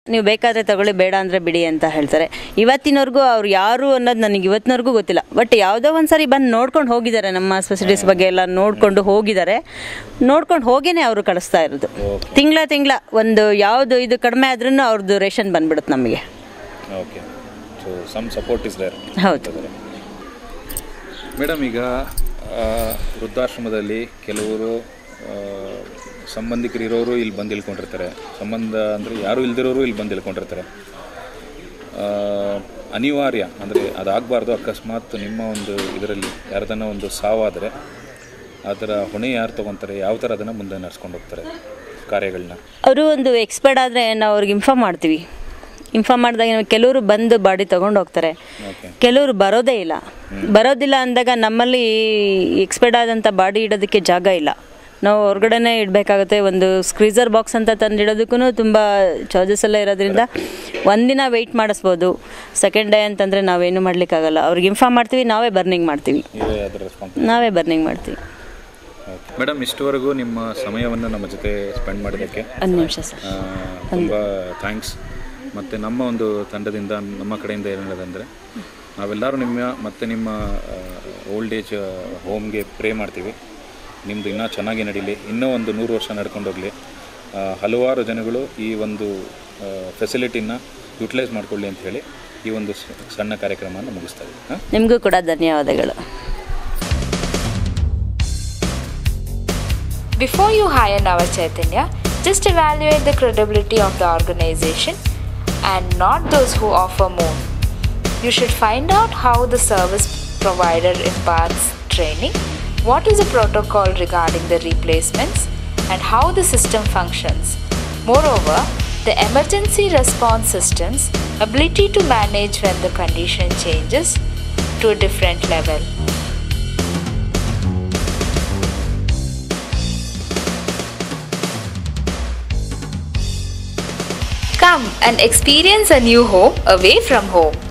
ನೀವು ಬೇಕಾದರೆ ತಗೊಳ್ಳಿ ಬೇಡ ಅಂದರೆ ಬಿಡಿ ಅಂತ ಹೇಳ್ತಾರೆ ಇವತ್ತಿನವರೆಗೂ ಅವ್ರು ಯಾರು ಅನ್ನೋದು ನನಗೆ ಇವತ್ತಿನವರೆಗೂ ಗೊತ್ತಿಲ್ಲ ಬಟ್ ಯಾವುದೋ ಒಂದು ಸಾರಿ ಬಂದು ನೋಡ್ಕೊಂಡು ಹೋಗಿದ್ದಾರೆ ನಮ್ಮ ಫೆಸಿಲಿಟೀಸ್ ಬಗ್ಗೆ ಎಲ್ಲ ನೋಡ್ಕೊಂಡು ಹೋಗಿದ್ದಾರೆ ನೋಡ್ಕೊಂಡು ಹೋಗಿನೇ ಅವರು ಕಳಿಸ್ತಾ ಇರೋದು ತಿಂಗಳ ತಿಂಗಳ ಒಂದು ಯಾವುದು ಇದು ಕಡಿಮೆ ಆದ್ರೂ ಅವ್ರದ್ದು ರೇಷನ್ ಬಂದ್ಬಿಡುತ್ತೆ ನಮಗೆ okay so some support is there ಹೌದು ಮೇಡಮ್ ಈಗ ಆ, ವೃದ್ಧಾಶ್ರಮದಲ್ಲಿ ಕೆಲವರು ಆ, ಸಂಬಂಧಿಕರು ಇರೋರು ಇಲ್ಲಿ ಬಂದು ಇಳ್ಕೊಂಡಿರ್ತಾರೆ ಸಂಬಂಧ ಅಂದರೆ ಯಾರು ಇಲ್ದಿರೋರು ಇಲ್ಲಿ ಬಂದು ಇಳ್ಕೊಂಡಿರ್ತಾರೆ ಆ, ಅನಿವಾರ್ಯ ಅಂದರೆ ಅದಾಗಬಾರ್ದು ಅಕಸ್ಮಾತ್ ನಿಮ್ಮ ಒಂದು ಇದರಲ್ಲಿ ಯಾರ್ದನ್ನ ಒಂದು ಸಾವಾದರೆ ಅದರ ಹೊಣೆ ಯಾರು ತೊಗೊತಾರೆ ಯಾವ ಥರ ಅದನ್ನು ಮುಂದೆ ನಡ್ಸ್ಕೊಂಡು ಹೋಗ್ತಾರೆ ಕಾರ್ಯಗಳನ್ನ ಅವರು ಒಂದು ಎಕ್ಸ್ಪರ್ಟ್ ಆದರೆ ನಾವು ಅವ್ರಿಗೆ ಇನ್ಫಾರ್ಮ್ ಮಾಡ್ತೀವಿ ಇನ್ಫಾರ್ಮ್ ಮಾಡಿದಾಗ ನಾವು ಕೆಲವರು ಬಂದು ಬಾಡಿ ತೊಗೊಂಡು ಹೋಗ್ತಾರೆ ಓಕೆ ಕೆಲವರು ಬರೋದೇ ಇಲ್ಲ ಬರೋದಿಲ್ಲ ಅಂದಾಗ ನಮ್ಮಲ್ಲಿ ಎಕ್ಸ್ಪರ್ಟ್ ಆದಂಥ ಬಾಡಿ ಇಡೋದಕ್ಕೆ ಜಾಗ ಇಲ್ಲ ನಾವು ಹೊರಗಡೆನೇ ಇಡಬೇಕಾಗುತ್ತೆ ಒಂದು ಸ್ಕ್ರೀಸರ್ ಬಾಕ್ಸ್ ಅಂತ ತಂದಿಡೋದಕ್ಕೂ ತುಂಬ ಚಾರ್ಜಸ್ ಎಲ್ಲ ಇರೋದ್ರಿಂದ ಒಂದಿನ ವೆಯ್ಟ್ ಮಾಡಿಸ್ಬೋದು ಸೆಕೆಂಡ್ ಡೇ ಅಂತಂದರೆ ನಾವೇನು ಮಾಡಲಿಕ್ಕಾಗಲ್ಲ ಅವ್ರಿಗೆ ಇನ್ಫಾರ್ಮ್ ಮಾಡ್ತೀವಿ ನಾವೇ ಬರ್ನಿಂಗ್ ಮಾಡ್ತೀವಿ ನೀವೇ ಅದರ ರೆಸ್ಪಾನ್ಸ್ ನಾವೇ ಬರ್ನಿಂಗ್ ಮಾಡ್ತೀವಿ ಮೇಡಮ್ ಇಷ್ಟವರೆಗೂ ನಿಮ್ಮ ಸಮಯವನ್ನು ನಮ್ಮ ಜೊತೆ ಸ್ಪೆಂಡ್ ಮಾಡಿದ್ದಕ್ಕೆ ಒಂದು ನಿಮಿಷ ಸರ್ ತುಂಬ ಥ್ಯಾಂಕ್ಸ್ ಮತ್ತು ನಮ್ಮ ಒಂದು ತಂಡದಿಂದ ನಮ್ಮ ಕಡೆಯಿಂದ ಏನು ಹೇಳೋದಂದರೆ ನಾವೆಲ್ಲರೂ ನಿಮ್ಮ ಮತ್ತು ನಿಮ್ಮ ಓಲ್ಡ್ ಏಜ್ ಹೋಮ್ಗೆ ಪ್ರೇ ಮಾಡ್ತೀವಿ ನಿಮ್ಮದು ಇನ್ನೂ ಚೆನ್ನಾಗಿ ನಡೀಲಿ ಇನ್ನೂ ಒಂದು ನೂರು ವರ್ಷ ನಡ್ಕೊಂಡು ಹೋಗಲಿ ಹಲವಾರು ಜನಗಳು ಈ ಒಂದು ಫೆಸಿಲಿಟಿನ ಯುಟಿಲೈಸ್ ಮಾಡ್ಕೊಳ್ಳಿ ಅಂತ ಹೇಳಿ ಈ ಒಂದು ಸ- ಸಣ್ಣ ಕಾರ್ಯಕ್ರಮವನ್ನು ಮುಗಿಸ್ತಾ ಇದ್ದೀವಿ ಹಾಂ ನಿಮಗೂ ಕೂಡ ಧನ್ಯವಾದಗಳು Before you hire Nava Chaitanya, just evaluate the credibility of the organization and not those who offer more. You should find out how the service provider imparts training, what is the protocol regarding the replacements, and how the system functions. Moreover, the emergency response system's ability to manage when the condition changes to a different level. Come and experience a new home away from home.